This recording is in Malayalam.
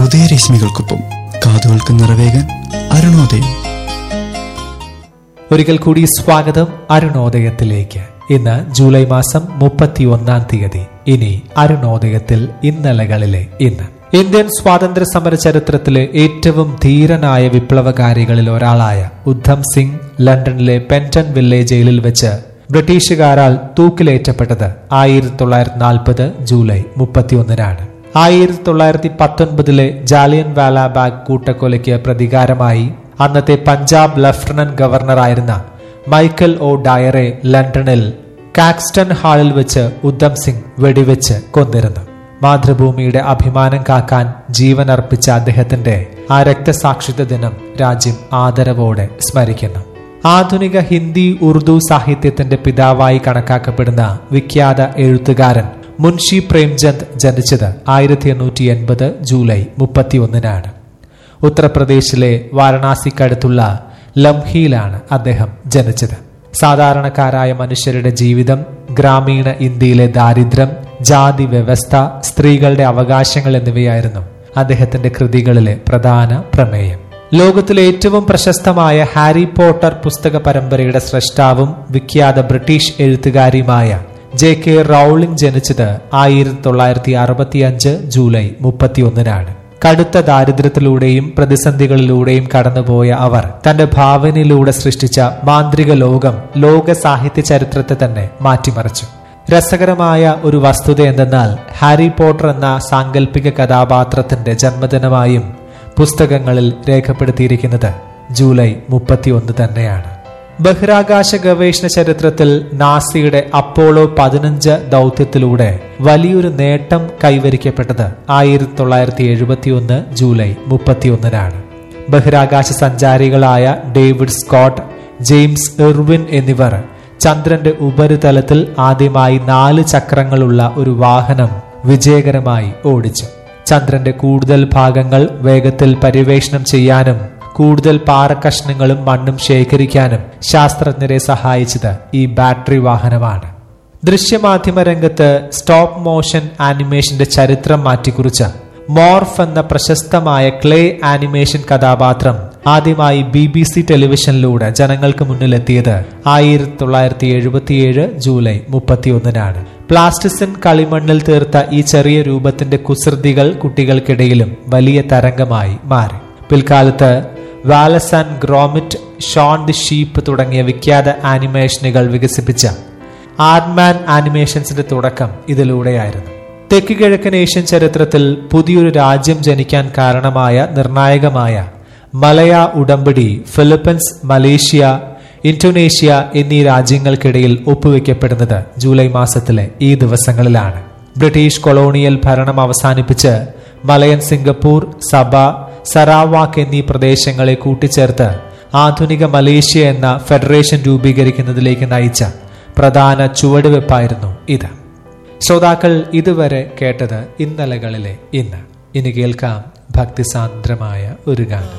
ഉദയരശ്മികൾക്കൊപ്പം കാതുകൾക്ക് നിറവേകാൻ അരുണോദയം ഒരിക്കൽ കൂടി സ്വാഗതം അരുണോദയത്തിലേക്ക് ഇന്ന് ജൂലൈ മാസം മുപ്പത്തി ഒന്നാം തീയതി ഇനി അരുണോദയത്തിൽ ഇന്നലകളിലെ ഇന്ന് ഇന്ത്യൻ സ്വാതന്ത്ര്യ സമര ചരിത്രത്തിലെ ഏറ്റവും ധീരനായ വിപ്ലവകാരികളിൽ ഒരാളായ ഉദ്ധം സിംഗ് ലണ്ടനിലെ പെൻറ്റൺ വില്ലേ ജയിലിൽ വെച്ച് ബ്രിട്ടീഷുകാരാൽ തൂക്കിലേറ്റപ്പെട്ടത് ആയിരത്തി തൊള്ളായിരത്തി നാൽപ്പത് ജൂലൈ മുപ്പത്തിയൊന്നിനാണ് ആയിരത്തി തൊള്ളായിരത്തി പത്തൊൻപതിലെ ജാലിയൻ വാലാബാഗ് കൂട്ടക്കൊലയ്ക്ക് പ്രതികാരമായി അന്നത്തെ പഞ്ചാബ് ലഫ്റ്റനന്റ് ഗവർണറായിരുന്ന മൈക്കൽ ഒ ഡയറെ ലണ്ടനിൽ കാക്സ്റ്റൺ ഹാളിൽ വെച്ച് ഉദ്ധം സിംഗ് വെടിവെച്ച് കൊന്നിരുന്നു മാതൃഭൂമിയുടെ അഭിമാനം കാക്കാൻ ജീവൻ അർപ്പിച്ച അദ്ദേഹത്തിന്റെ ആ രക്തസാക്ഷിത്വ ദിനം രാജ്യം ആദരവോടെ സ്മരിക്കുന്നു ആധുനിക ഹിന്ദി ഉറുദു സാഹിത്യത്തിന്റെ പിതാവായി കണക്കാക്കപ്പെടുന്ന വിഖ്യാത എഴുത്തുകാരൻ മുൻഷി പ്രേംചന്ദ് ജനിച്ചത് ആയിരത്തി എണ്ണൂറ്റി എൺപത് ജൂലൈ മുപ്പത്തിയൊന്നിനാണ് ഉത്തർപ്രദേശിലെ വാരണാസിക്കടുത്തുള്ള ലംഹിയിലാണ് അദ്ദേഹം ജനിച്ചത് സാധാരണക്കാരായ മനുഷ്യരുടെ ജീവിതം ഗ്രാമീണ ഇന്ത്യയിലെ ദാരിദ്ര്യം ജാതി വ്യവസ്ഥ സ്ത്രീകളുടെ അവകാശങ്ങൾ എന്നിവയായിരുന്നു അദ്ദേഹത്തിന്റെ കൃതികളിലെ പ്രധാന പ്രമേയം ലോകത്തിലെ ഏറ്റവും പ്രശസ്തമായ ഹാരി പോട്ടർ പുസ്തക പരമ്പരയുടെ സ്രഷ്ടാവും വിഖ്യാത ബ്രിട്ടീഷ് എഴുത്തുകാരിയുമായ ജെ കെ റൌളിംഗ് ജനിച്ചത് ആയിരത്തി തൊള്ളായിരത്തി അറുപത്തിയഞ്ച് ജൂലൈ മുപ്പത്തിയൊന്നിനാണ് കടുത്ത ദാരിദ്ര്യത്തിലൂടെയും പ്രതിസന്ധികളിലൂടെയും കടന്നുപോയ അവർ തന്റെ ഭാവനയിലൂടെ സൃഷ്ടിച്ച മാന്ത്രിക ലോകം ലോക സാഹിത്യ ചരിത്രത്തെ തന്നെ മാറ്റിമറിച്ചു രസകരമായ ഒരു വസ്തുത എന്തെന്നാൽ ഹാരി പോട്ടർ എന്ന സാങ്കല്പിക കഥാപാത്രത്തിന്റെ ജന്മദിനമായും പുസ്തകങ്ങളിൽ രേഖപ്പെടുത്തിയിരിക്കുന്നത് ജൂലൈ മുപ്പത്തിയൊന്ന് തന്നെയാണ് ബഹിരാകാശ ഗവേഷണ ചരിത്രത്തിൽ നാസയുടെ അപ്പോളോ പതിനഞ്ച് ദൗത്യത്തിലൂടെ വലിയൊരു നേട്ടം കൈവരിക്കപ്പെട്ടത് ആയിരത്തി തൊള്ളായിരത്തി എഴുപത്തിയൊന്ന് ജൂലൈ മുപ്പത്തിയൊന്നിനാണ് ബഹിരാകാശ സഞ്ചാരികളായ ഡേവിഡ് സ്കോട്ട് ജെയിംസ് ഇർവിൻ എന്നിവർ ചന്ദ്രന്റെ ഉപരിതലത്തിൽ ആദ്യമായി നാല് ചക്രങ്ങളുള്ള ഒരു വാഹനം വിജയകരമായി ഓടിച്ചു ചന്ദ്രന്റെ കൂടുതൽ ഭാഗങ്ങൾ വേഗത്തിൽ പര്യവേഷണം ചെയ്യാനും കൂടുതൽ പാറക്കഷ്ണങ്ങളും മണ്ണും ശേഖരിക്കാനും ശാസ്ത്രജ്ഞരെ സഹായിച്ചത് ഈ ബാറ്ററി വാഹനമാണ് ദൃശ്യമാധ്യമ രംഗത്ത് സ്റ്റോപ്പ് മോഷൻ ആനിമേഷന്റെ ചരിത്രം മാറ്റിക്കുറിച്ച മോർഫ് എന്ന പ്രശസ്തമായ ക്ലേ ആനിമേഷൻ കഥാപാത്രം ആദ്യമായി ബി ബി സി ടെലിവിഷനിലൂടെ ജനങ്ങൾക്ക് മുന്നിലെത്തിയത് ആയിരത്തി തൊള്ളായിരത്തി എഴുപത്തിയേഴ് ജൂലൈ മുപ്പത്തിയൊന്നിനാണ് പ്ലാസ്റ്റിസിൻ കളിമണ്ണിൽ തീർത്ത ഈ ചെറിയ രൂപത്തിന്റെ കുസൃതികൾ കുട്ടികൾക്കിടയിലും വലിയ തരംഗമായി മാറി പിൽക്കാലത്ത് Wallace and Gromit Shaun the Sheep തുടങ്ങിയ വിഖ്യാത ആനിമേഷനുകൾ വികസിപ്പിച്ച ആർട്ട്മാൻ ആനിമേഷൻസിന്റെ തുടക്കം ഇതിലൂടെയായിരുന്നു തെക്ക് കിഴക്കൻ ഏഷ്യൻ ചരിത്രത്തിൽ പുതിയൊരു രാജ്യം ജനിക്കാൻ കാരണമായ നിർണായകമായ മലയ ഉടമ്പടി ഫിലിപ്പീൻസ് മലേഷ്യ ഇന്തോനേഷ്യ എന്നീ രാജ്യങ്ങൾക്കിടയിൽ ഒപ്പുവെക്കപ്പെടുന്നത് ജൂലൈ മാസത്തിലെ ഈ ദിവസങ്ങളിലാണ് ബ്രിട്ടീഷ് കൊളോണിയൽ ഭരണം അവസാനിപ്പിച്ച് മലയൻ സിംഗപ്പൂർ സഭ സറാവാക്ക് എന്നീ പ്രദേശങ്ങളെ കൂട്ടിച്ചേർത്ത് ആധുനിക മലേഷ്യ എന്ന ഫെഡറേഷൻ രൂപീകരിക്കുന്നതിലേക്ക് നയിച്ച പ്രധാന ചുവടുവെപ്പായിരുന്നു ഇത് ശ്രോതാക്കൾ ഇതുവരെ കേട്ടത് ഇന്നലകളിലെ ഇന്ന് ഇനി കേൾക്കാം ഭക്തിസാന്ദ്രമായ ഒരു ഗാനം